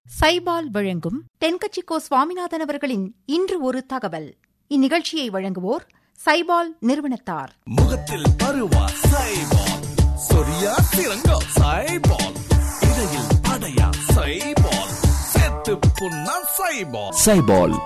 சைபால் வழங்கும் தென்கட்சிக்கோ சுவாமிநாதன் அவர்களின் இன்று ஒரு தகவல் இந்நிகழ்ச்சியை வழங்குவோர் சைபால் நிறுவனத்தார் முகத்தில் பருவா சைபால் சொரியா சிறங்கா சைபால் இடையில் படையா சைபால் செத்து புண்ணா சைபால் சைபால்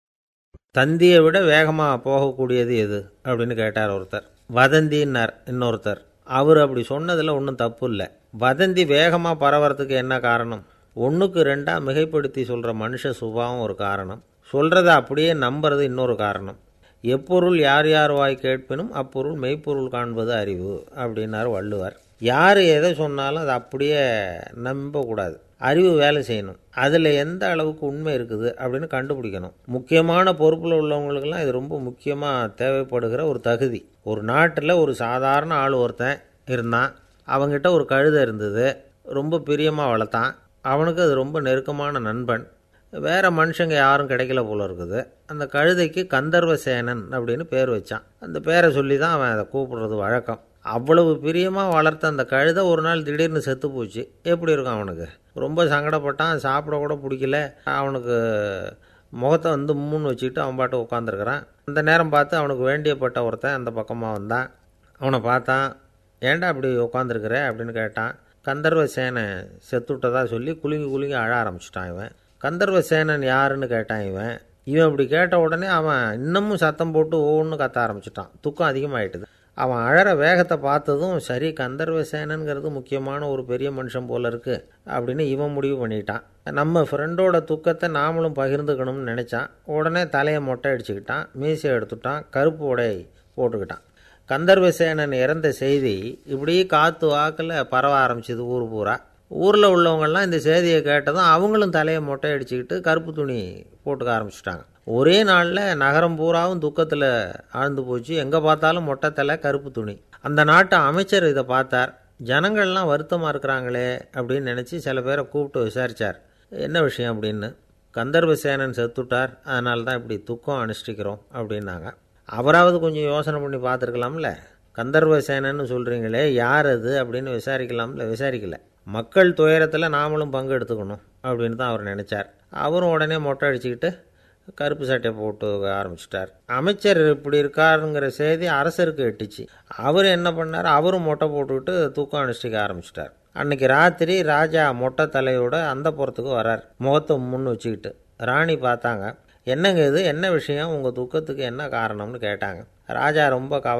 தந்தியை விட வேகமாக போகக்கூடியது எது அப்படின்னு கேட்டார் ஒருத்தர் வதந்தின்னார் இன்னொருத்தர் அவர் அப்படி சொன்னதில் ஒன்றும் தப்பு இல்லை வதந்தி வேகமாக பரவறதுக்கு என்ன காரணம் ஒன்றுக்கு ரெண்டாக மிகைப்படுத்தி சொல்கிற மனுஷ சுபாவம் ஒரு காரணம் சொல்கிறத அப்படியே நம்புறது இன்னொரு காரணம் எப்பொருள் யார் யார் வாய் கேட்பினும் அப்பொருள் மெய்ப்பொருள் காண்பது அறிவு அப்படின்னார் வள்ளுவர் யார் எதை சொன்னாலும் அதை அப்படியே நம்பக்கூடாது அறிவு வேலை செய்யணும் அதில் எந்த அளவுக்கு உண்மை இருக்குது அப்படின்னு கண்டுபிடிக்கணும் முக்கியமான பொறுப்பில் உள்ளவங்களுக்கெல்லாம் இது ரொம்ப முக்கியமாக தேவைப்படுகிற ஒரு தகுதி ஒரு நாட்டில் ஒரு சாதாரண ஆள் ஒருத்தன் இருந்தான் அவங்ககிட்ட ஒரு கழுதை இருந்தது ரொம்ப பிரியமாக வளர்த்தான் அவனுக்கு அது ரொம்ப நெருக்கமான நண்பன் வேற மனுஷங்க யாரும் கிடைக்கல போல இருக்குது அந்த கழுதைக்கு கந்தர்வ சேனன் அப்படின்னு பேர் வச்சான் அந்த பேரை சொல்லி தான் அவன் அதை கூப்பிடுறது வழக்கம் அவ்வளவு பிரியமாக வளர்த்த அந்த கழுதை ஒரு நாள் திடீர்னு செத்து போச்சு எப்படி இருக்கும் அவனுக்கு ரொம்ப சங்கடப்பட்டான் சாப்பிட கூட பிடிக்கல அவனுக்கு முகத்தை வந்து மூணு வச்சுக்கிட்டு அவன் பாட்டு உட்காந்துருக்கிறான் அந்த நேரம் பார்த்து அவனுக்கு வேண்டியப்பட்ட ஒருத்தன் அந்த பக்கமாக வந்தான் அவனை பார்த்தான் ஏன்டா அப்படி உட்காந்துருக்குற அப்படின்னு கேட்டான் கந்தர்வ சேனை செத்துவிட்டதா சொல்லி குலுங்கி குலுங்கி அழ ஆரம்பிச்சிட்டான் இவன் கந்தர்வ சேனன் யாருன்னு கேட்டான் இவன் இவன் இப்படி கேட்ட உடனே அவன் இன்னமும் சத்தம் போட்டு ஒவ்வொன்று கத்த ஆரம்பிச்சிட்டான் துக்கம் அதிகமாயிட்டுது அவன் அழற வேகத்தை பார்த்ததும் சரி கந்தர்வ சேனனுங்கிறது முக்கியமான ஒரு பெரிய மனுஷன் போல இருக்கு அப்படின்னு இவன் முடிவு பண்ணிட்டான் நம்ம ஃப்ரெண்டோட துக்கத்தை நாமளும் பகிர்ந்துக்கணும்னு நினச்சான் உடனே தலையை மொட்டை அடிச்சுக்கிட்டான் மீசை எடுத்துட்டான் கருப்பு உடை போட்டுக்கிட்டான் கந்தர்வசேனன் இறந்த செய்தி இப்படி காற்று வாக்கில் பரவ ஆரம்பிச்சது ஊர் பூரா ஊரில் உள்ளவங்கெல்லாம் இந்த செய்தியை கேட்டதும் அவங்களும் தலையை மொட்டை அடிச்சுக்கிட்டு கருப்பு துணி போட்டுக்க ஆரம்பிச்சிட்டாங்க ஒரே நாளில் நகரம் பூராவும் துக்கத்தில் ஆழ்ந்து போச்சு எங்கே பார்த்தாலும் மொட்டை தலை கருப்பு துணி அந்த நாட்டு அமைச்சர் இதை பார்த்தார் ஜனங்கள்லாம் வருத்தமாக இருக்கிறாங்களே அப்படின்னு நினச்சி சில பேரை கூப்பிட்டு விசாரித்தார் என்ன விஷயம் அப்படின்னு கந்தர்வசேனன் செத்துட்டார் அதனால தான் இப்படி துக்கம் அனுஷ்டிக்கிறோம் அப்படின்னாங்க அவராவது கொஞ்சம் யோசனை பண்ணி பார்த்துருக்கலாம்ல கந்தர்வ சேனன்னு சொல்கிறீங்களே யார் அது அப்படின்னு விசாரிக்கலாம்ல விசாரிக்கல மக்கள் துயரத்தில் நாமளும் பங்கு எடுத்துக்கணும் அப்படின்னு தான் அவர் நினச்சார் அவரும் உடனே மொட்டை அடிச்சுக்கிட்டு கருப்பு சட்டை போட்டு ஆரம்பிச்சிட்டார் அமைச்சர் இப்படி இருக்காருங்கிற செய்தி அரசருக்கு எட்டுச்சு அவர் என்ன பண்ணார் அவரும் மொட்டை போட்டுக்கிட்டு தூக்கம் அனுஷ்டிக்க ஆரம்பிச்சிட்டார் அன்னைக்கு ராத்திரி ராஜா மொட்டை தலையோட அந்த புறத்துக்கு வரார் முகத்தை முன் வச்சுக்கிட்டு ராணி பார்த்தாங்க என்னங்க இது என்ன விஷயம் உங்கள் துக்கத்துக்கு என்ன காரணம்னு கேட்டாங்க ராஜா ரொம்ப கவலை